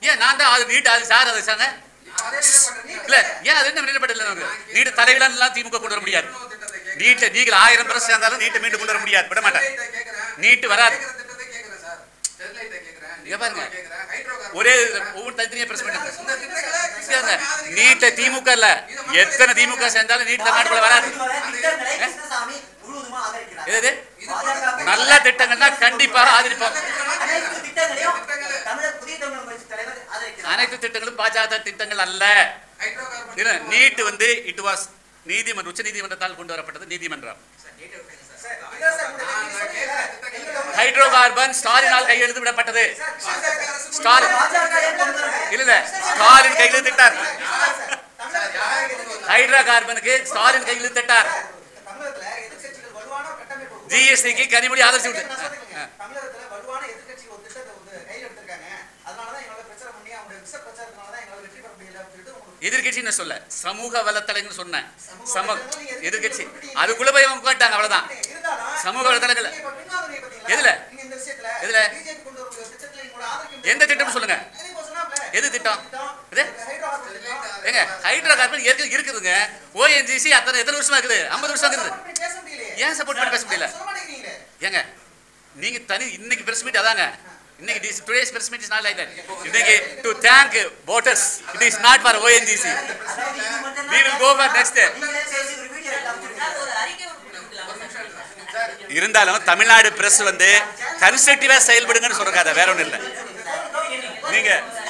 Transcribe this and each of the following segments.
ஏன் நான் தான் அது நீட் அது சார் அது சாங்க அதே நிலைப்பாடு நீ இல்ல ஏன் அது என்ன நிலைப்படல நமக்கு நீட் தலைவிலாம் திமுக கொண்டு வர முடியாது இன்னொரு திட்டத்தை கேட்கிறேன். நீட்ல நீங்கள் ஆயிரம் பேர் சேர்ந்தாலும் நீட்டை மீண்டும் கொண்டு வர முடியாது விட மாட்டேன் ஸ்டெர்லைட்டை கேட்கிறேன். நீட் வராது கேட்கிற திட்டத்தை கேட்கிறேன் சார். ஸ்டெர்லைட்டை கேட்கிறேன். இங்க பாருங்க. கேட்கிறேன். ஹைட்ரோ கார்பன் ஒரே கேட்கிறேன். ஒவ்வொரு தனித்தனியா பிரஸ் இந்த பண்ணுங்க திட்டங்களை கேளுங்க. ஆதரிக்கிறேன். நீட்ட திமுக இல்ல எத்தனை திமுக சேர்ந்தாலும் நீட் தமிழ்நாட்டுல வராது திட்டங்களை கிருஷ்ணசாமி முழுவதுமா ஆதரிக்கிறார் எது பாஜக நல்ல திட்டங்கள்னா கண்டிப்பாக ஆதரிப்போம் அனைத்து திட்டங்களையும் தமிழர் புதிய தமிழர் கட்சி தலைவர் ஆதரிக்கிறார் அனைத்து திட்டங்களும் பாஜக திட்டங்கள் அல்ல ஹைட்ரோ கார்பன் இல்ல நீட் வந்து இட் வாஸ் நீதிமன்ற உச்ச நீதிமன்றத்தால் கொண்டு வரப்பட்டது நீதிமன்றம் ஹைட்ரோ கார்பன் ஸ்டாலினால் கையெழுத்து விடப்பட்டது ஸ்டாலின் பாஜக ஏன் கொண்டு வரல? இல்ல இல்ல ஸ்டாலின் கையெழுத்திட்டார் தமிழகத்துல ஹைட்ரோ கார்பனுக்கு ஸ்டாலின் கையெழுத்திட்டார் தமிழகத்துல எதிர்க்கட்சிகள் வலுவான கட்டமைப்பு உருவாக்கி- ஜிஎஸ்டிக்கு கனிமொழி ஆதரிச்சு விட்டு நான் சொல்றேங்க. தமிழகத்துல வலுவான எதிர்க்கட்சிகள் ஒரு திட்டத்தை வந்து கையில் எடுத்திருக்காங்க அதனாலதான் எங்களால பிரச்சாரம் பண்ணி அவங்க விச பிரச்சாரத்தினாலதான் எங்களால வெற்றி பெற முடியல அப்படின்னு சொல்லிட்டு உங்களுக்கு எதிர்கட்சின்னு சொல்ல சமூக வலைத்தளங்கள்னு சொன்னேன் சம எதிர்கட்சி அதுக்குள்ள போய் அவங்க உட்காந்துட்டாங்க அவ்வளவுதான் இருந்தாலும் சமூக வலைத்தளங்கள் நீங்க இப்ப பின்வாங்குறீங்க பாத்தீங்களா? எதுல? நீங்க இந்த விஷயத்துல எதுல? BJP கொண்டு வரக்கூடிய திட்டத்துல நீங்க ஆதரிக்க முடியாது. எந்த திட்டம்னு சொல்லுங்க அது இப்ப சொன்னாப்ல. எது திட்டம் இது ஹைட்ரோ ஹாஸ்பிட்டல் திட்டம். ஏங்க ஹைட்ரோ கார்பன் ஏற்கனவே இருக்குதுங்க ஓஎன்ஜிசி அத்தனை எத்தனை வருஷமா இருக்குது ஐம்பது வருஷம் இருக்குது support பண்ணி பேச முடியலையே. ஏன் support பண்ணி பேச முடியல? சொல்ல மாட்டேங்கிறீங்களே. ஏங்க நீங்க தனி இன்னைக்கு பிரஸ் மீட் அதாங்க இன்னைக்கு this today's press meet is not like that இன்னைக்கு to thank voters it is not for ONGC அதாவது இது மட்டும் we will go for next day நீங்களே பேசி ஒரு வீடியோ எடுத்து அனுப்பிச்சிருக்காரு. ஒரு அறிக்கை கொடுக்கலாம் சார் இருந்தாலும் தமிழ்நாடு பிரஸ் வந்து கன்ஸ்ட்ரக்டிவா செயல்படுங்கன்னு சொல்றாங்க வேற ஒண்ணும் இல்ல நீங்க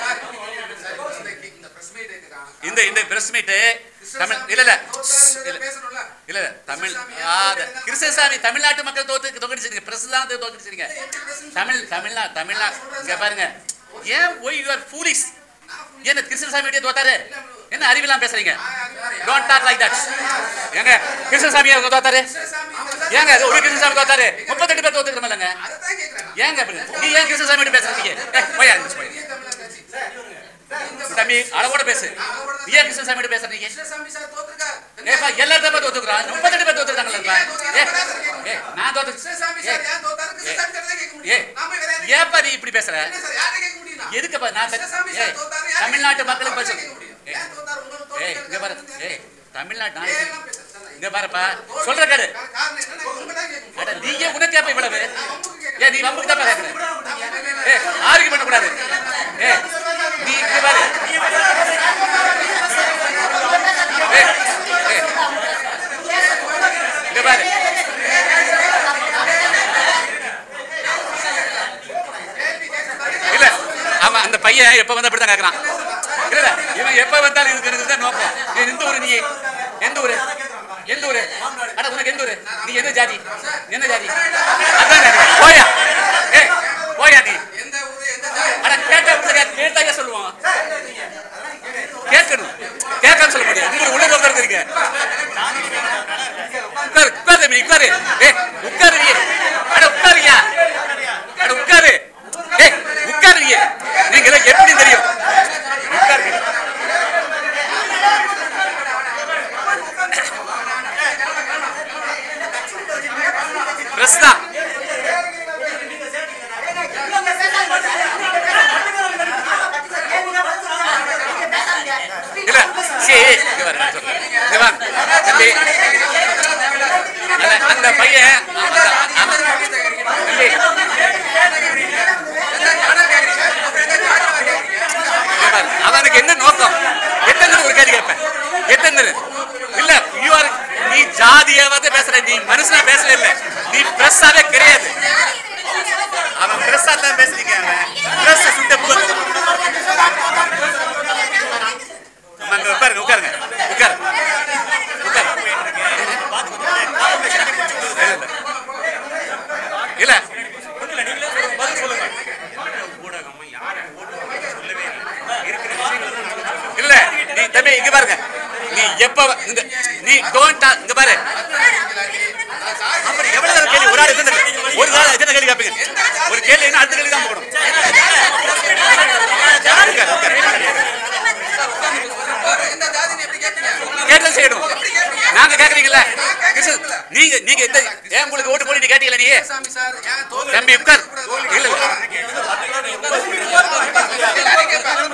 இந்த பிரஸ் மீட் இதுக்கான இந்த இந்த பிரஸ் மீட் தமிழ் இல்ல இல்ல இல்ல பேசணும்ல இல்ல இல்ல தமிழ் ஆ, அது கிருஷ்ணசாமி தமிழ்நாட்டு மக்கள் தோத்து தோக்கடிச்சிருங்க பிரஸ் தான் தோக்கடிச்சிருங்க தமிழ் தமிழ்நா தமிழ்நா இங்க பாருங்க ஏன் ஒய் யூ ஆர் ஃபூலிஷ் என்ன கிருஷ்ணசாமி கிட்டே தோத்தாரு என்ன அறிவிலாம் பேசுறீங்க டோன்ட் டாக் லைக் தட் ஏங்க கிருஷ்ணசாமி அவங்க தோத்தாரு ஏங்க அது ஒரு கிருஷ்ணசாமி தோத்தாரு முப்பத்தெட்டு பேர் தோத்துக்கிறோம்லங்க அதைத்தான் கேட்கிறேன் ஏங்க அப்படி நீ ஏன் கிருஷ்ணசாமி கிட்ட பேசுறீங்க ஏய், போய் அங்க போய் தமிழர் கட்சி தம்பி அளவோட பேசு நீ ஏன் கிருஷ்ணசாமி கிட்ட பேசுறீங்க கிருஷ்ணசாமி சார் தோத்துருக்கார் ஏப்பா எல்லாரும் தான் தோத்துக்கிறான் முப்பத்தெட்டு பேர் தோத்துக்கிறாங்கல்லப்பா ஏ ஏ நான் தோத்து கிருஷ்ணசாமி ஏ சார் ஏன் தோத்தாரு கிருஷ்ணசாமி சார் தான் கேட்க ஏ முடியும் நாம வேற யாரையும் ஏப்பா நீ இப்படி பேசுற என்ன சார் யாரை கேட்க முடியும் நான்? எதுக்குப்பா நான் பே- கிருஷ்ணசாமி ஏய் சார் தோத்தாரு யாரை தமிழ்நாட்டு கேட்க மக்களுக்கு முடியும்? பேசு அவரை கேட்க முடியும். ஏய் ஏன் தோத்தாரு உங்களுக்கு ஏய் இங்க பாரு தோத்துருக்காரு ஏய் தமிழ்நாட்டு நான் ஏன் எல்லாம் பேசுறது? இங்க பாருப்பா சொல்ற கேடு காரணம் என்னன்னா உங்க தான் கேட்க அட முடியும் நீயே உனக்கு கேப்ப இவ்வளவு வம்புக்கு ஏ நீ வம்புக்கு தான் பேசுற கேட்க ஏய் ஆர்கியூ பண்ண கூடாது ஏய் நீ இங்க பாரு ஏய் ஏய் இங்க பாரு இல்ல ஆமா அந்த பையன் எப்ப வந்தா அப்படிதான் கேக்குறான் இல்ல இல்ல இவன் எப்ப வந்தாலும் இதுக்கு எனக்கு தான் நோக்கம் நீ எந்த ஊரு நீ எந்த ஊரு எந்த ஊரு அட உனக்கு எந்த ஊரு நீ என்ன ஜாதி என்ன ஜாதி அதான் கேக்குறேன். போயா ஏய் போயா நீ எந்த ஊரு எந்த ஜாதி அட கேட்டா உள்ள கேட்டாங்க சொல்லுவான் கேட்கணும் கேட்காம சொல்ல முடியாது உங்களுக்கு உள்ள உட்கார்ந்துருக்க உட்காரு உட்காரு தம்பி, உட்காரு ஏய் உட்காரு நீ அட உட்காருயா அட உட்காரு ஏய் உட்காரு நீ நீங்க எல்லாம் எப்படி தெரியும் உட்காரு பிரஸ் தான் இல்ல சரி இங்க பாரு, நான் சொல்றேன். இங்க வா, தம்பி அந்த- அந்த பையன் அந்த- அந்த- தம்பி இங்க பாரு, அவனுக்கு என்ன நோக்கம் எத்தனை ஒரு கேள்வி கேட்பேன் எத்தனை இல்ல யூ ஆர் நீ ஜாதியாவது பேசுற நீ மனுஷனா பேசல இல்ல நீ பிரஸ்ஸாவே கிடையாது அவன் பிரஸ்ஸா தான் பேசுறீங்க அவன் பிரஸ் சுட்ட புகழ் அம்மா, இங்க உட்காருங்க உட்காருங்க உட்காரு உட்காரு இல்ல இல்ல நீ தம்பி இங்க பாருங்க நீ எப்ப வ- இந்த நீ டோன்ட் இங்க பாரு அப்புறம் எவ்வளவு நேரம் கேள்வி ஒரு ஆள் எத்தனை ஒரு நாள் எத்தனை கேள்வி கேட்பீங்க ஒரு கேள்வி என்ன அடுத்த கேள்வி தான் போகணும் உட்காரு, உட்காரு. எந்த ஜாதின்னு எப்படி கேட்பீங்க கேட்டது செய்யணும் நாங்க கேக்குறீங்கல்ல கிருஷ்ணன், நீங்க நீங்க எந்த ஏன் உங்களுக்கு ஓட்டு போட்டு நீ கேட்டீங்களா நீ சாமி சார் ஏன் தோத்து தம்பி உட்கார் இல்ல இல்ல எல்லாரும் கேட்பாங்க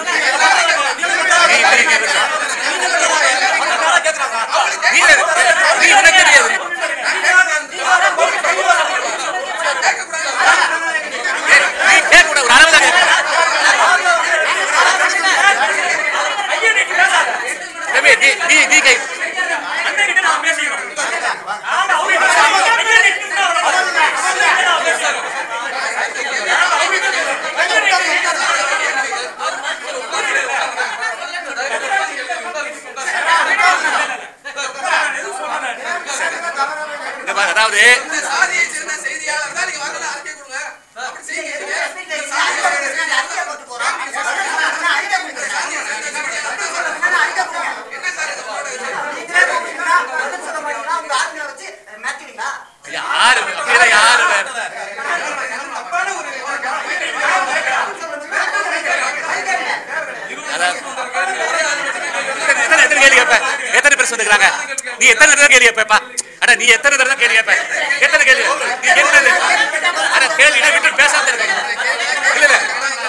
அதாவது எத்தனை எத்தனை எத்தனை கேள்வி கேட்ப எத்தனை பேர் வந்துக்கிறாங்க நீ எத்தனை தடவை கேள்வி கேட்பா அட நீ எத்தனை தடவை கேள்வி கேட்ப எத்தனை கேள்வி நீ கேட்கறது அட கேள்வி விட்டு பேசாம இருக்க இல்ல இல்ல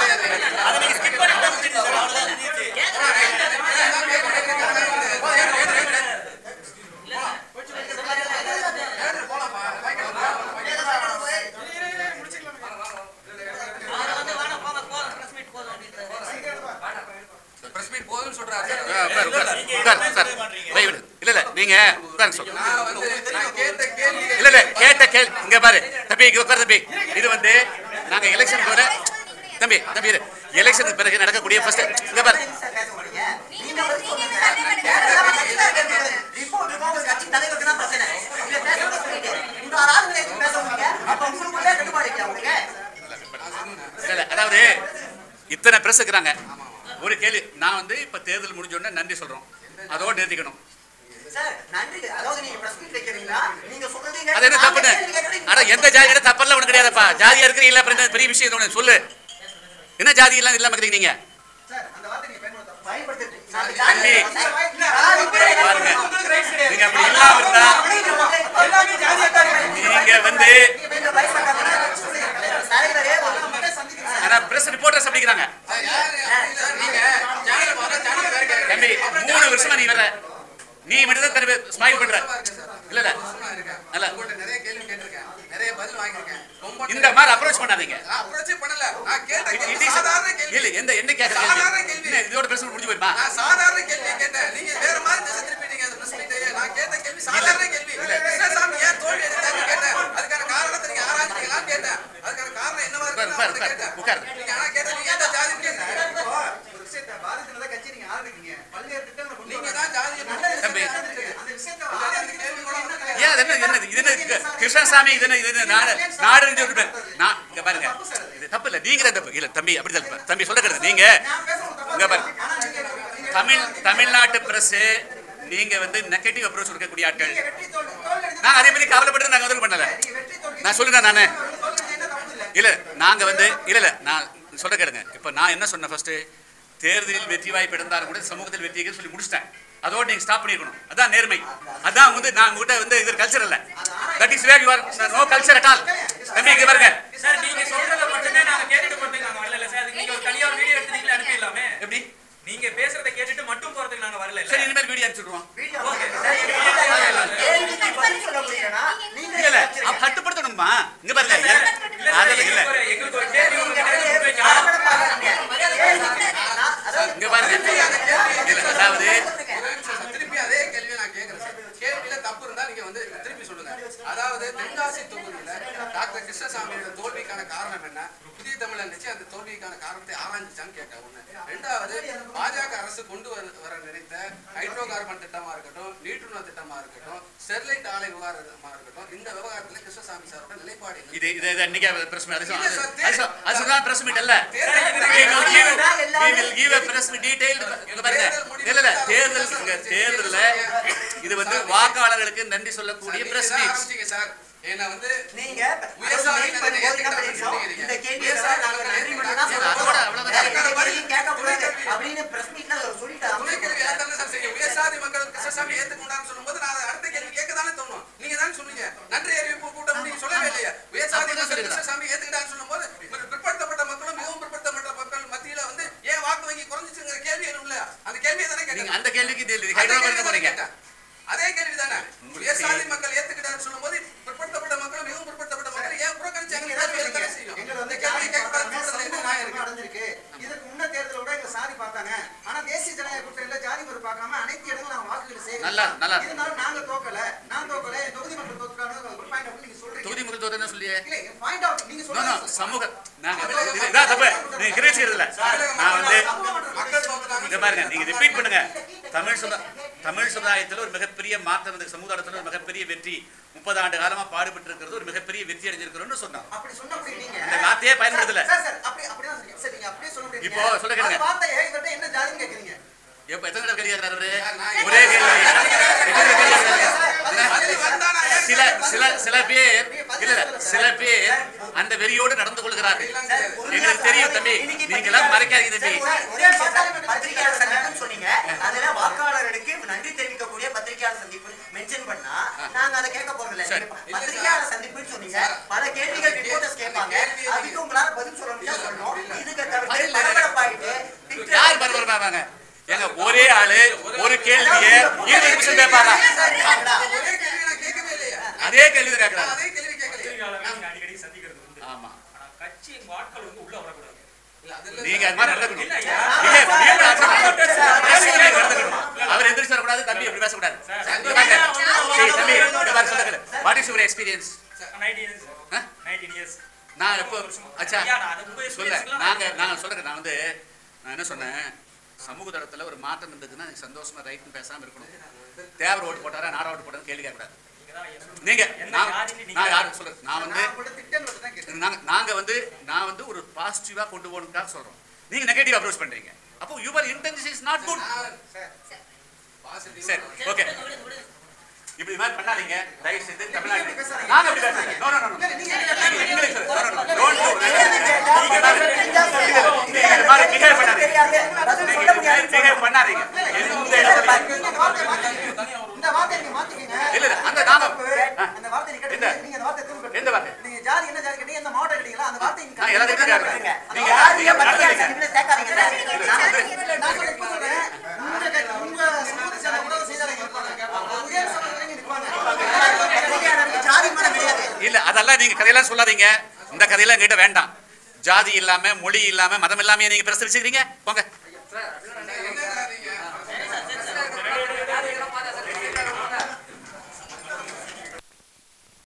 பிரஸ் மீட் போதும்னு சொல்றாரு சார். ஆ, உட்காரு உட்காரு உட்காரு சார் வை விடு இல்ல இல்ல நீங்க உட்காருங்க சொல்லு நான் வந்து நான் கேட்ட கேள்வி இல்ல இல்ல கேட்ட கேள்வி இங்க பாரு தம்பி இங்க உட்காரு தம்பி இது வந்து நாங்க எலெக்ஷனுக்கு வர தம்பி தம்பி இரு எலெக்ஷனுக்கு பிறகு நடக்கக்கூடிய ஃபர்ஸ்ட் இங்க பாரு நீங்க வந்து சொல்லுங்க. ரிப்போர்ட் இருக்கும் உங்க கட்சி தலைவருக்கு தான் பிரச்சனை இங்க பேசுறது சொல்லிட்டு இந்த ஆளுங்களை எதுக்கு பேச முடியுங்க அப்ப உங்களுக்குள்ளே கட்டுப்பாடு இல்லையா உங்களுக்கு இல்ல, இல்ல, அதாவது இத்தனை பிரஸ் இருக்கிறாங்க ஒரு கேள்வி நான் வந்து இப்ப தேர்தல் முடிஞ்ச உடனே நன்றி சொல்றோம் அதோட நிறுத்திக்கணும் சார் நன்றி அதாவது நீங்க பிரஸ் மீட் வைக்கிறீங்களா நீங்க சொல்றதீங்க அது என்ன தப்புன்னு அட எந்த ஜாதியோட தப்பெல்லாம் ஒண்ணு கிடையாதுப்பா ஜாதியா இருக்கிறீங்களா அப்புறம் என்ன பெரிய விஷயம் இது ஒண்ணு சொல்லு என்ன ஜாதி எல்லாம் இல்லாம இருக்கிறீங்க நீங்க சார் அந்த வார்த்தை நீங்க பயன்படுத்த பயன்படுத்திட்டு தம்பி, பாருங்க. நீங்க அப்படி இல்லாம இருந்தா நீங்க வந்து ஆனா பிரஸ் ரிப்போர்ட்டர்ஸ் அப்படிங்கிறாங்க சார், யாரு அப்படி இல்ல, நீங்க சேனல் போனா சேனல் வேற கேட்கறீங்க. தம்பி மூணு வருஷமா நீ வர நீ மட்டும் தான் தர ஸ்மைல் பண்ற இல்ல இல்ல வருஷமா இருக்கேன். அல்ல. உங்கள்ட்ட நிறைய கேள்வி கேட்டிருக்கேன். நிறைய பதில் வாங்கியிருக்கேன். ரொம்ப இந்த மாதிரி அப்ரோச் பண்ணாதீங்க நான் approach ஏ பண்ணல. நான் கேட்ட It- கேள்வி it is- சாதாரண கேள்வி. இல்ல எந்த என்ன கேக்குற சாதாரண கேள்வி கேள்வி. என்ன, இதோட பிரச்சனை முடிஞ்சு போயிருமா நான் சாதாரண கேள்வியை கேட்டேன். நீங்க வேற மாதிரி திசை திருப்பிட்டீங்க அந்த press meet ஐயே. நான் கேட்ட கேள்வி சாதாரண கேள்வி. கிருஷ்ணசாமி ஏன் தோல்வி அடைந்தாருன்னு கேட்டேன். அதுக்கான காரணத்தை நீங்க ஆராய்ஞ்சீங்களான்னு கேட்டேன். அதுக்கான காரணம் என்னவா உட்காரு, இருக்குன்னு உட்காரு, அவர்கிட்ட உட்காரு, கேட்டேன். உட்காரு. நீங்க ஆனா கேட்ட நீங்க எந்த ஜாதின்னு கேட்டீங்க. நீங்க தான் ஜாதியை தம்பி. அந்த விஷயத்தை ஆராய்ச்சி கேள்வி கூட வந்து ஏன் அது என்ன என்னது இது என்ன இது? கிருஷ்ணசாமி இது என்ன இது என்ன நாடு நாடுன்னு சொல்லிட்டு நான் இங்க பாருங்க இது தப்பு இல்ல நீங்க தான் தப்பு இல்ல தம்பி அப்படி தான் தப்பு. தம்பி சொல்ல கிடையாது நீங்க நான் பேசுறது தப்பா இங்க பாரு. ஆனா நீங்க நீங்க தமிழ் தமிழ்நாட்டு பிரஸ் நீங்க வந்து நெகட்டிவ் அப்ரோச் கொடுக்கக்கூடிய ஆட்கள் வெற்றி தோல்வி தோல்வி அடைஞ்சு- நான் அதே மாதிரி கவலைப்பட்டு நாங்க வந்து பண்ணல நீங்க வெற்றி தோல்வி நான் சொல்லுறேன் நானு தோல்வி என்ன தப்பு இல்லை இல்ல நாங்க வந்து இல்ல இல்ல நான் சொல்ல கேளுங்க இப்ப நான் என்ன சொன்னேன் ஃபர்ஸ்ட் தேர்தலில் வெற்றி வாய்ப்பு இருந்தாலும் கூட சமூகத்தில் வெற்றி இருக்குன்னு சொல்லி முடிச்சிட்டேன் அதோட நீங்க ஸ்டாப் பண்ணிருக்கணும் அதான் நேர்மை அதான் வந்து நான் உங்ககிட்ட வந்து இது கல்ச்சர் இல்ல that is where you are no culture at all தம்பி இங்க பாருங்க சார் நீங்க சொல்றத மட்டுமே நாங்க கேட்டுட்டு போறதுக்கு நாங்க வரல சார் அதுக்கு நீங்க ஒரு தனியா ஒரு வீடியோ எடுத்து நீங்களே அனுப்பிடலாமே எப்படி நீங்க பேசுறத கேட்டுட்டு மட்டும் போறதுக்கு நாங்க வரல சரி இனிமேல் வீடியோ அனுப்பிச்சுடுவோம் வீடியோ கேள்விக்கு பதில் சொல்ல முடியலனா நீங்க இல்ல இல்ல அப்ப கட்டுப்படுத்தணுமா இங்க பாருங்க இல்ல அது சார் இல்ல எங்களுக்கு ஒரு எங்களுக்கு ஒரு கேள்வி உங்களுக்கு கேட்டு வைக்கலாம் இங்க பாருங்க இல்ல அதாவது ஒரு நிமிஷம் சார். திருப்பி அதே கேள்வியை நான் கேட்கிறேன் சார். கேள்வியில தப்பு இருந்தா நீங்க வந்து திருப்பி சொல்லுங்க அதாவது தென்காசி தொகுதியில டாக்டர் கிருஷ்ணசாமியோட தோல்விக்கான காரணம் என்ன புதிய தமிழன் நிச்சயம் அந்த தோல்விக்கான காரணத்தை ஆராய்ஞ்சிச்சான்னு கேட்டேன் ஒண்ணு ரெண்டாவது பாஜக அரசு கொண்டு வர வர நினைத்த ஹைட்ரோ கார்பன் திட்டமா இருக்கட்டும் நீட்டுணர் திட்டமா இருக்கட்டும் ஸ்டெர்லைட் ஆலை விவகாரமா இருக்கட்டும் இந்த விவகாரத்துல கிருஷ்ணசாமி சாரோட நிலைப்பாடு என்ன? இது இது இது இன்னைக்கு பிரஸ் மீட் அது இல்ல சார், அது அது தான் பிரஸ் மீட் அல்ல தேர்தல் we will give we will give a press detailed இங்க பாருங்க இல்ல இல்ல தேர்தல் இங்க தேர்தல்ல இது வந்து வாக்காளர்களுக்கு நன்றி சொல்லக்கூடிய நீங்க பிரஸ் தான் மீட் ஆரம்பிச்சீங்க சார் என்ன வந்து நீங்க உயர்சாதி மெயில் பண்ணி போது என்ன பண்ணிருக்கோம்? இந்த கேள்வியை தான் நாங்க நன்றி மட்டும் தான் சொல்ல அதோட போறோம். அவ்வளவுதான். வேற எந்த கேள்வியும் கேட்கக்கூடாது அப்படின்னு பிரஸ் மீட்ல சொல்லிட்டு துணை கேள்வி ஏத்தானே சார் செய்யும் உயர்சாதி மக்கள் கிருஷ்ணசாமி ஏத்துக்கொண்டான்னு சொல்லும்போது நான் அதை அடுத்த கேள்வி கேட்க தானே தோணும் நீங்க தானே சொன்னீங்க நன்றி அறிவிப்பு கூட்டம் நீங்க சொல்லவே இல்லையா உயர்சாதி அப்படிதான் மக்கள் சொல்லிடுறேன். கிருஷ்ணசாமி ஏத்துக்கிட்டான்னு சொல்லும்போது ஒரு பிற்படுத்தப்பட்ட மக்களும் மிகவும் பிற்படுத்தப்பட்ட மக்கள் மத்தியில வந்து ஏன் வாக்கு வங்கி குறைஞ்சிச்சுங்கிற கேள்வி எதுவும் இல்ல அந்த கேள்வியை தானே நீங்க கேட்டேன் அந்த கேள்விக்கு இது அதே ஹைதராபாத் கேள்வி தானே போறீங்க கேட்டேன் அதே கேள்வி தானே உயர்சாதி மக்கள் ஏத்துக்கிட்டான்னு சொல்லும்போது பிற்படுத்தப்பட்ட மக்களும் மிகவும் பிற்படுத்தப்பட்ட மக்கள் ஏன் புறக்கணிச்சாங்க நீங்க கேள்வி தான் தானே சொன்னீங்க. செய்யும் எங்களை இந்த வந்து கேள்வி ஜாதி கேட்கக்கூடாதுன்னு பார்த்தாங்க, சொல்றது என்ன சமூக நியாயம் மறுப்பு இருக்கு? அடைஞ்சிருக்கு. இதற்கு முன்ன தேர்தலை விட எங்களை சாதி பார்த்தாங்க. ஆனா தேசிய ஜனநாயக கூட்டணியில ஜாதி மறுப்பு பார்க்காம அனைத்து இடங்களும் நாங்க வாக்குகளை சேகரிச்சோம். நல்லா, நல்லா. இதனால நாங்க தோக்கல. நான் தோக்கல. என் தொகுதி மக்கள் தோத்துட்டாங்கன்னு ஒரு point of view நீங்க சொல்றீங்க. தொகுதி மக்கள் தோத்தா சொல்லியே இல்ல, என் point of view நீங்க நோ நோ சொல்றது சமூக நாங்க இது- இதான் தப்பு நீங்க கிரியேட் செய்யறது இல்ல நான் வந்து மக்கள் தோத்துட்டாங்க இங்க பாருங்க நீங்க ரிப்பீட் பண்ணுங்க தமிழ் சமுதா தமிழ் சமுதாயத்துல ஒரு மிகப்பெரிய மாற்றம் இந்த சமுதாயத்துல ஒரு மிகப்பெரிய வெற்றி முப்பது ஆண்டு காலமா பாடுபட்டு இருக்கிறது ஒரு மிகப்பெரிய வெற்றி அடைஞ்சிருக்கிறோம்னு சொன்னான் அப்படி சொன்ன அப்படி நீங்க இந்த வார்த்தையே பயன்படுத்தல. சார், சார், அப்படி அப்படிதான் சொல்றீங்க. சரி, நீங்க அப்படியே சொல்ல முடியாது. இப்போ சொல்ல கேளுங்க. அந்த வார்த்தையை இவர்ட்ட என்ன ஜாதின்னு கேக்குறீங்க? எப்ப எத்தனை தடவை கேள்வி கேட்கிறாரு அவரு ஒரே கேள்வி எத்தனை தடவை கேள்வி கேட்கிறாரு? பதில் வந்தானா ஏன் சில சில சில பேர் இல்ல இல்ல சில பேர் அந்த வெறியோடு நடந்து கொள்கிறார்கள் எங்களுக்கு தெரியும் தம்பி நீங்க எல்லாம் மறைக்காதீங்க தம்பி ஒரே விஷயம் சார், பத்திரிகையாளர் சரி. பத்திரிகையாளர் சந்திப்புன்னு சொன்னீங்க பல கேள்விகள் ரிப்போர்ட்டர்ஸ் கேட்பாங்க அதுக்கு உங்களால பதில் சொல்ல முடியாது சொல்லணும் இதுக்கு தவிர்த்து பதில் இல்லை. பரபரப்பாயிட்டு யார் பரபரப்பாங்க ஏங்க ஒரே ஆளு ஒரு கேள்வியை இருபது நிமிஷம் கேட்பாங்க ஒரே கேள்வி நான் கேட்கவே இல்லையா அதே கேள்வி தான் நான் கேட்கறாங்க அதே கேள்வி கேட்கலையே பத்திரிகையாளர்களை நீங்க அடிக்கடி சந்திக்கிறது உண்டு. ஆமா ஆனா கட்சி எங்க ஆட்கள் வந்து உள்ள வரக்கூடாது இல்ல அது இல்ல நீங்க அது மாதிரி நடந்துக்கணும் இல்லையா? நீங்க நீங்க பேசுறீங்க, நடந்துக்கணும். அவர் எந்திரிச்சு வரக்கூடாது தம்பி எப்படி பேசக்கூடாது இங்க பாருங்க. சரி, தம்பி இங்க பாருங்க சொல்லுங்க what is your experience 19 years. ஆ? 19 years. நான் எப்போ அச்சா ஐயா, நான் அது உங்க சொல்ல experience-லாம் நாங்க நான் நாங்க சொல்றேன் நான் வந்து நான் என்ன சொன்னேன் சமூக தளத்துல ஒரு மாற்றம் இருந்ததுன்னா எனக்கு சந்தோஷமா ரைட்னு பேசாம இருக்கணும் தேவர் ஓட்டு போட்டாரா நாரா ஓட்டு போட்டாரா கேள்வி கேட்கக்கூடாது நீங்க தான் என்ன- நீங்க என்ன நான் ஜாதின்னு நீங்க நான் யாரும் சொல்றேன் நான் வந்து நான் உங்கள்ட்ட திட்டங்களை தான் கேட்டேன் நாங்க நாங்க வந்து நான் வந்து ஒரு பாசிட்டிவா கொண்டு போகணுக்காக சொல்றோம் நீங்க நெகட்டிவ் அப்ரோச் பண்றீங்க அப்போ your intention is not good positive சரி ஓகே இப்படி மாதிரி பண்ணாதீங்க தயவு செய்து தமிழ்நாடு நாங்க அப்படி பேசுறேன் no no no English no no don't நீங்க இந்த மாதிரி பிஹேவ் பண்ணாதீங்க பிஹேவ் பண்ணாதீங்க எந்த இடத்துலயும் இந்த வார்த்தையை மாத்திக்கங்க. இந்த வார்த்தையை நீங்க மாத்திக்கங்க. இல்ல இல்ல அந்த நாங்க அந்த வார்த்தையை நீங்க எந்த? கேட்டீங்க, நீங்க அந்த வார்த்தையை திரும்ப எந்த வார்த்தை? நீங்க ஜாதி என்ன ஜாதி கேட்டீங்க, எந்த மாவட்டம் கேட்டீங்களா, அந்த வார்த்தையை நீங்க நான் எல்லாத்தையும் கேட்கறேன். அந்த நீங்க- ஜாதியை நீங்க பத்தி நடந்துக்கங்க. இதுல சேர்க்காதீங்க சார். நான் நான் சொல்றேன், இப்ப சொல்றேன். உங்க கட்சி- உங்க சமூகத்தை சேர்ந்த உணவு செய்தாங்க இருப்பாங்க. உதய சமூகத்தினங்க இருப்பாங்க. பத்திரிகையாளருக்கு ஜாதி மதம் கிடையாது. இல்ல அதெல்லாம் நீங்க கதையெல்லாம் சொல்லாதீங்க இந்த கதையெல்லாம் எங்கிட்ட வேண்டாம் ஜாதி இல்லாம மொழி இல்லாம மதம் இல்லாம நீங்க பிரசரிச்சுக்கிறீங்க போங்க